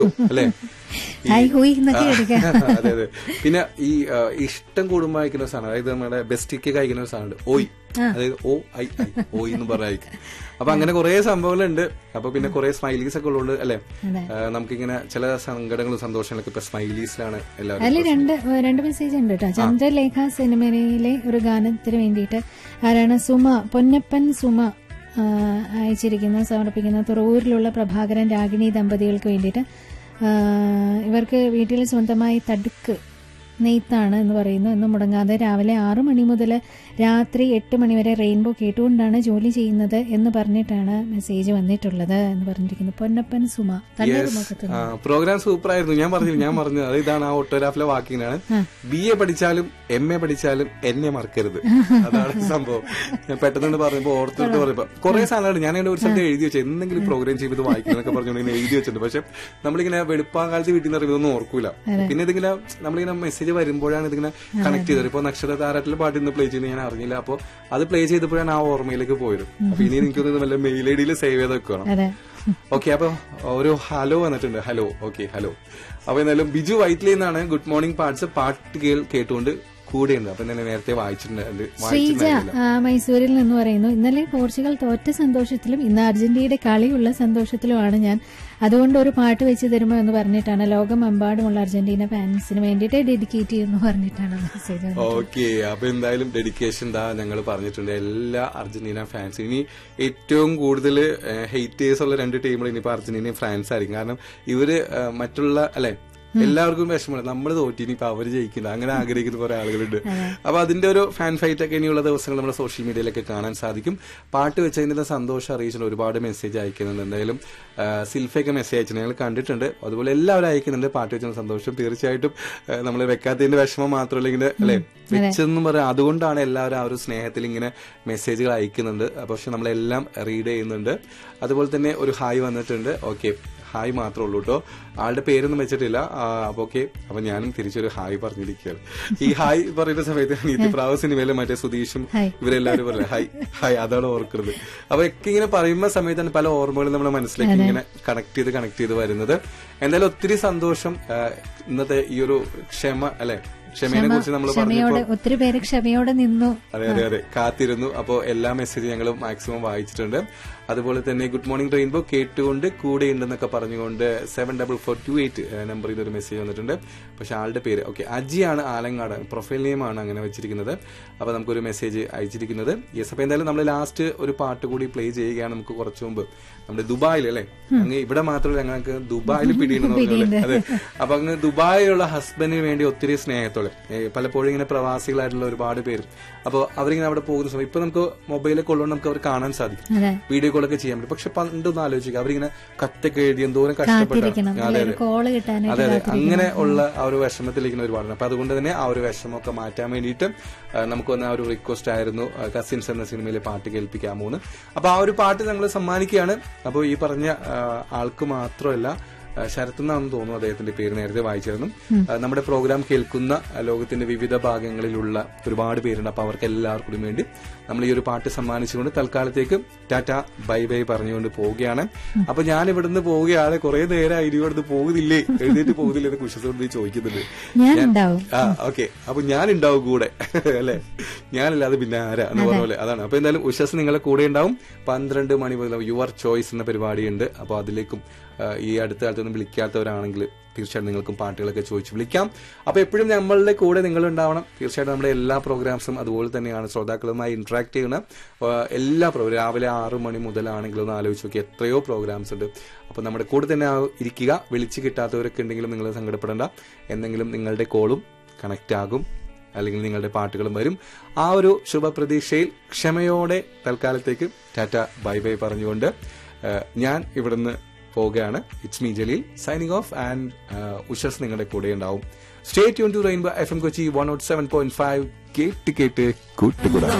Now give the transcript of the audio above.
അല്ലേ ഹായ് ഹൂയ് എന്നൊക്കെ എടുക്കാം അതെ അതെ പിന്നെ ഈ ആ, ഇഷ്ടം കൂടുമ്പോ അയക്കുന്ന ഒരു സാധനം അതായത് നമ്മുടെ ബെസ്റ്റിക്ക് കഴിക്കുന്ന ഒരു സാധനം ഓയ് അതായത് ഓ ഐ ഐ ഓയ് എന്ന് പറയായിരിക്കും അപ്പൊ അങ്ങനെ കുറെ സംഭവങ്ങളുണ്ട് അപ്പൊ പിന്നെ കുറെ സ്മൈലീസ് ഒക്കെ ഉള്ളതുകൊണ്ട് അല്ലെ അതെ. നമുക്കിങ്ങനെ ചില സങ്കടങ്ങളും സന്തോഷങ്ങളൊക്കെ ഇപ്പൊ സ്മൈലീസിലാണ് എല്ലാവരും അതിൽ രണ്ട് രണ്ട് മെസ്സേജ് ഉണ്ട് കേട്ടോ ചന്ദ്രലേഖ സിനിമയിലെ ഒരു ഗാനത്തിന് വേണ്ടിയിട്ട് ആരാണ് സുമ പൊന്നപ്പൻ സുമ ആ, അയച്ചിരിക്കുന്ന സമർപ്പിക്കുന്ന തുറവൂരിലുള്ള പ്രഭാകരൻ രാഗിണി ദമ്പതികൾക്ക് വേണ്ടിയിട്ട് ആ, ഇവർക്ക് വീട്ടിൽ സ്വന്തമായി തടുക്ക് നെയ്ത്താണ് എന്ന് പറയുന്നു എന്ന് മുടങ്ങാതെ രാവിലെ ആറു മണി മുതൽ രാത്രി എട്ട് മണി വരെ റെയിൻബോ കേട്ടുകൊണ്ടാണ് ജോലി ചെയ്യുന്നത് എന്ന് പറഞ്ഞിട്ടാണ് മെസ്സേജ് വന്നിട്ടുള്ളത് എന്ന് പറഞ്ഞിരിക്കുന്നു പൊന്നപ്പൻ സുമ തണ്ണീർമുഖത്ത് പ്രോഗ്രാം സൂപ്പർ ആയിരുന്നു ഞാൻ പറഞ്ഞു ഞാൻ പറഞ്ഞു അത് ഇതാണ് ആ ഓട്ടോഗ്രാഫിലെ വാക്കിങ്ങാണ് ബി എ പഠിച്ചാലും എം എ പഠിച്ചാലും എന്നെ മറക്കരുത് അതാണ് സംഭവം ഞാൻ പെട്ടെന്ന് പറഞ്ഞപ്പോ ഓർത്തിട്ട് പറയുമ്പോ കുറെ സാധനങ്ങൾ ഞാൻ അതിന്റെ ഒരു സ്ഥലത്ത് എഴുതി വെച്ചു എന്തെങ്കിലും പ്രോഗ്രാം ചെയ്ത് വായിക്കുന്നൊക്കെ പറഞ്ഞുകൊണ്ട് ഇങ്ങനെ എഴുതി വെച്ചിട്ടുണ്ട് പക്ഷെ നമ്മളിങ്ങനെ വെളുപ്പാങ്കാലത്ത് വീട്ടിൽ നിന്ന് ഇറങ്ങുന്നൊന്നും ഓർക്കൂല പിന്നെ ഇതിങ്ങനെ നമ്മളിങ്ങനെ മെസ്സേജ് വരുമ്പോഴാണ് ഇതിങ്ങനെ കണക്ട് ചെയ്തത് ഇപ്പൊ നക്ഷത്ര താരാട്ടിലെ പാട്ട് ഇന്ന് പ്ലേ ചെയ്യുന്നത് ഞാൻ അറിഞ്ഞില്ല അപ്പൊ അത് പ്ലേ ചെയ്തപ്പോഴാണ് ആ ഓർമ്മയിലേക്ക് പോയത് അപ്പൊ ഇനി എനിക്കൊന്ന് വല്ല മെയിൽ ഐ ഡിയിൽ സേവ് ചെയ്ത് വെക്കണം അതെ ഓക്കെ അപ്പൊ ഒരു ഹലോ വന്നിട്ടുണ്ട് ഹലോ ഓക്കെ ഹലോ അപ്പൊ എന്തായാലും ബിജു വൈറ്റ്ലി എന്നാണ് ഗുഡ് മോർണിംഗ് പാർട്സ് പാട്ട് കേൾ കേട്ടുകൊണ്ട് കൂടെയുണ്ട് അപ്പൊ ഞാൻ നേരത്തെ വായിച്ചിട്ടുണ്ട് ശ്രീജ വായിച്ചിട്ടുണ്ടായിരുന്നില്ല ആ, മൈസൂരിൽ നിന്ന് പറയുന്നു ഇന്നലെ പോർച്ചുഗൽ തോറ്റ സന്തോഷത്തിലും ഇന്ന് അർജന്റീനയുടെ കളിയുള്ള സന്തോഷത്തിലുമാണ് ഞാൻ അതുകൊണ്ട് ഒരു പാട്ട് വെച്ച് തരുമോ എന്ന് പറഞ്ഞിട്ടാണ് ലോകമെമ്പാടുമുള്ള അർജന്റീന ഫാൻസിന് വേണ്ടിയിട്ട് ഡെഡിക്കേറ്റ് ചെയ്യുന്നു പറഞ്ഞിട്ടാണ് മെസ്സേജ് വന്നത്. ഓക്കെ അപ്പൊ എന്തായാലും ഡെഡിക്കേഷൻ ദാ ഞങ്ങൾ പറഞ്ഞിട്ടുണ്ട് എല്ലാ അർജന്റീന ഫാൻസ് ഇനി ഏറ്റവും കൂടുതൽ ഹെയ്റ്റേഴ്സ് ഉള്ള രണ്ട് ടീമുകൾ ഇനിയിപ്പോ അർജന്റീനയും ഫ്രാൻസ് ആയിരിക്കും കാരണം ഇവര് ആ, മറ്റുള്ള അല്ലെ എല്ലാവർക്കും വിഷമമാണ് നമ്മൾ തോറ്റി ഇനിയിപ്പോ അവര് ജയിക്കില്ല അങ്ങനെ ആഗ്രഹിക്കുന്ന കുറെ ആളുകളുണ്ട് അപ്പൊ അതിന്റെ ഒരു ഫാൻ ഫൈറ്റ് ഒക്കെ ഇനിയുള്ള ദിവസങ്ങൾ നമ്മുടെ സോഷ്യൽ മീഡിയയിലൊക്കെ കാണാൻ സാധിക്കും പാട്ട് വെച്ചതിന്റെ സന്തോഷം അറിയിച്ചിട്ട് ഒരുപാട് മെസ്സേജ് അയക്കുന്നുണ്ട് എന്തായാലും ആ, സിൽഫയൊക്കെ മെസ്സേജ് അയച്ചിട്ടുണ്ട് ഞങ്ങൾ കണ്ടിട്ടുണ്ട് അതുപോലെ എല്ലാവരും അയക്കുന്നുണ്ട് പാട്ട് വെച്ചതിന് സന്തോഷം തീർച്ചയായിട്ടും നമ്മൾ വെക്കാത്തതിന്റെ വിഷമം മാത്രമല്ല ഇങ്ങനെ അല്ലെ വെച്ചെന്നും പറയാം അതുകൊണ്ടാണ് എല്ലാവരും ആ ഒരു സ്നേഹത്തിൽ ഇങ്ങനെ മെസ്സേജുകൾ അയക്കുന്നുണ്ട് പക്ഷെ നമ്മളെല്ലാം റീഡ് ചെയ്യുന്നുണ്ട് അതുപോലെ തന്നെ ഒരു ഹായ് വന്നിട്ടുണ്ട് ഓക്കെ ഹായ് മാത്രമേ ഉള്ളൂ കേട്ടോ ആളുടെ പേരൊന്നും വെച്ചിട്ടില്ല ആ, അപ്പൊ ഓക്കെ അപ്പൊ ഞാനും തിരിച്ചൊരു ഹായ് പറഞ്ഞിരിക്കുകയാണ് ഈ ഹായ് പറയുന്ന സമയത്ത് നീതിപ്രാവ് സിനിമയിലെ മറ്റേ സുധീഷും ഹായ്. ഇവരെല്ലാവരും പറയും ഹായ് ഹായ് അതാണ് ഓർക്കുന്നത് അപ്പൊ ഒക്കെ ഇങ്ങനെ പറയുന്ന സമയത്താണ് പല ഓർമ്മകളും നമ്മുടെ മനസ്സിലേക്ക് ഇങ്ങനെ കണക്ട് ചെയ്ത് കണക്ട് ചെയ്ത് വരുന്നത് എന്തായാലും ഒത്തിരി സന്തോഷം ആ, ഇന്നത്തെ ഈ ഒരു ക്ഷമ അല്ലെ ക്ഷമയെ കുറിച്ച് നമ്മൾ പറഞ്ഞപ്പോൾ ക്ഷമയോടെ ഒത്തിരി പേര് ക്ഷമയോടെ നിന്നു അതെ അതെ അതെ കാത്തിരുന്നു അപ്പോൾ എല്ലാ മെസ്സേജ് ഞങ്ങൾ മാക്സിമം വായിച്ചിട്ടുണ്ട് അതുപോലെ തന്നെ ഗുഡ് മോർണിംഗ് റെയിൻബോ കേട്ടുകൊണ്ട് കൂടെ ഉണ്ടെന്നൊക്കെ പറഞ്ഞുകൊണ്ട് seven double four two eight നമ്പറിൽ നിന്ന് ഒരു മെസ്സേജ് വന്നിട്ടുണ്ട് പക്ഷെ ആളുടെ പേര് ഓക്കെ അജിയാണ് ആലങ്ങാട് പ്രൊഫൈൽ നെയിം ആണ് അങ്ങനെ വെച്ചിരിക്കുന്നത് അപ്പൊ നമുക്കൊരു മെസ്സേജ് അയച്ചിരിക്കുന്നത് യെസ് അപ്പൊ എന്തായാലും നമ്മൾ ലാസ്റ്റ് ഒരു പാട്ട് കൂടി പ്ലേ ചെയ്യുകയാണ് നമുക്ക് കുറച്ചു മുമ്പ് നമ്മുടെ ദുബായിൽ അല്ലെ അങ്ങ് ഇവിടെ മാത്രമല്ല ഞങ്ങൾക്ക് ദുബായിൽ പിടിയുണ്ടെന്ന് പറഞ്ഞത് അതെ അപ്പൊ അങ്ങ് ദുബായിലുള്ള ഹസ്ബൻഡിന് വേണ്ടി ഒത്തിരി സ്നേഹത്തോടെ ഏ, പലപ്പോഴും ഇങ്ങനെ പ്രവാസികളായിട്ടുള്ള ഒരുപാട് പേര് അപ്പോൾ അവരിങ്ങനെ അവിടെ പോകുന്ന സമയം ഇപ്പൊ നമുക്ക് മൊബൈലൊക്കെ ഉള്ളതുകൊണ്ട് നമുക്ക് അവർ കാണാൻ സാധിക്കും അതെ വീഡിയോ കോളൊക്കെ ചെയ്യാൻ പറ്റും പക്ഷെ പണ്ടൊന്ന് ആലോചിക്കുക അവരിങ്ങനെ കത്തൊക്കെ എഴുതി എന്തോരം കഷ്ടപ്പെട്ടാണ് കാത്തിരിക്കണം അതെ ഒരു അതെ കോള് അതെ കിട്ടാനായിട്ട് അതെ അങ്ങനെ ഉള്ള ആ ഒരു വിഷമത്തിലിരിക്കുന്ന ഒരുപാടുണ്ട് അപ്പൊ അതുകൊണ്ട് തന്നെ ആ ഒരു വിഷമമൊക്കെ മാറ്റാൻ വേണ്ടിയിട്ട് ആ, നമുക്ക് വന്ന ആ ഒരു റിക്വസ്റ്റ് ആയിരുന്നു കസിൻസ് എന്ന സിനിമയിലെ പാട്ട് കേൾപ്പിക്കാമോ എന്ന് അപ്പൊ ആ ഒരു പാട്ട് ഞങ്ങൾ സമ്മാനിക്കുകയാണ് അപ്പോൾ ഈ പറഞ്ഞ ആ, ആൾക്ക് മാത്രമല്ല ആ, ശരത് എന്നാണെന്ന് തോന്നുന്നു അദ്ദേഹത്തിന്റെ പേര് നേരത്തെ വായിച്ചിരുന്നു ആ, നമ്മുടെ പ്രോഗ്രാം കേൾക്കുന്ന ആ, ലോകത്തിന്റെ വിവിധ ഭാഗങ്ങളിലുള്ള ഒരുപാട് പേരുണ്ട് അപ്പൊ അവർക്ക് എല്ലാവർക്കും വേണ്ടി നമ്മൾ ഈ ഒരു പാട്ട് സമ്മാനിച്ചുകൊണ്ട് തൽക്കാലത്തേക്ക് ടാറ്റ ബൈ ബൈ പറഞ്ഞുകൊണ്ട് പോവുകയാണ് അപ്പൊ ഞാൻ ഇവിടുന്ന് പോവുകയാണ് കുറെ നേരം ഇനി ഇവിടുന്ന് പോകുന്നില്ലേ എഴുന്നേറ്റ് പോകുന്നില്ലേ എന്ന് കുശത്തോട് ചോദിക്കുന്നുണ്ട് ഞാൻ ഉണ്ടാവും ആ ഓക്കെ അപ്പൊ ഞാൻ ഉണ്ടാവും കൂടെ അല്ലെ ഞാനില്ലാതെ പിന്നെ ആരാ എന്ന് പറഞ്ഞ പോലെ അതാണ് അപ്പൊ എന്തായാലും ഉഷസ് നിങ്ങളെ കൂടെ ഉണ്ടാവും പന്ത്രണ്ട് മണി മുതൽ യുവർ ചോയ്സ് എന്ന പരിപാടിയുണ്ട് അപ്പൊ അതിലേക്കും ആ, ഈ അടുത്ത കാലത്തൊന്നും വിളിക്കാത്തവരാണെങ്കിൽ തീർച്ചയായിട്ടും നിങ്ങൾക്കും പാട്ടുകളൊക്കെ ചോദിച്ച് വിളിക്കാം അപ്പൊ എപ്പോഴും നമ്മളുടെ കൂടെ നിങ്ങൾ ഉണ്ടാവണം തീർച്ചയായിട്ടും നമ്മുടെ എല്ലാ പ്രോഗ്രാംസും അതുപോലെ തന്നെയാണ് ശ്രോതാക്കളുമായി ഇന്ററാക്ട് ചെയ്യുന്ന ആ, എല്ലാ പ്രോഗ്രാം രാവിലെ ആറു മണി മുതലാണെങ്കിലും ഒന്ന് ആലോചിച്ച് നോക്കി എത്രയോ പ്രോഗ്രാംസ് ഉണ്ട് അപ്പൊ നമ്മുടെ കൂടെ തന്നെ ആ ഇരിക്കുക വിളിച്ച് കിട്ടാത്തവരൊക്കെ ഉണ്ടെങ്കിലും നിങ്ങൾ സങ്കടപ്പെടേണ്ട എന്തെങ്കിലും നിങ്ങളുടെ കോളും കണക്ട് ആകും അല്ലെങ്കിൽ നിങ്ങളുടെ പാട്ടുകളും വരും ആ ഒരു ശുഭപ്രതീക്ഷയിൽ ക്ഷമയോടെ തൽക്കാലത്തേക്ക് ടാറ്റ ബൈ ബൈ പറഞ്ഞുകൊണ്ട് ആ, ഞാൻ ഇവിടുന്ന് പോവുകയാണ് it's me Jaleel signing off and Ushas നിങ്ങളുടെ കൂടെ ഉണ്ടാവും stay tune to Rainbow F M Kochi one naught seven point five കേട്ട് കേട്ട് കൂട്ടുകൂടാ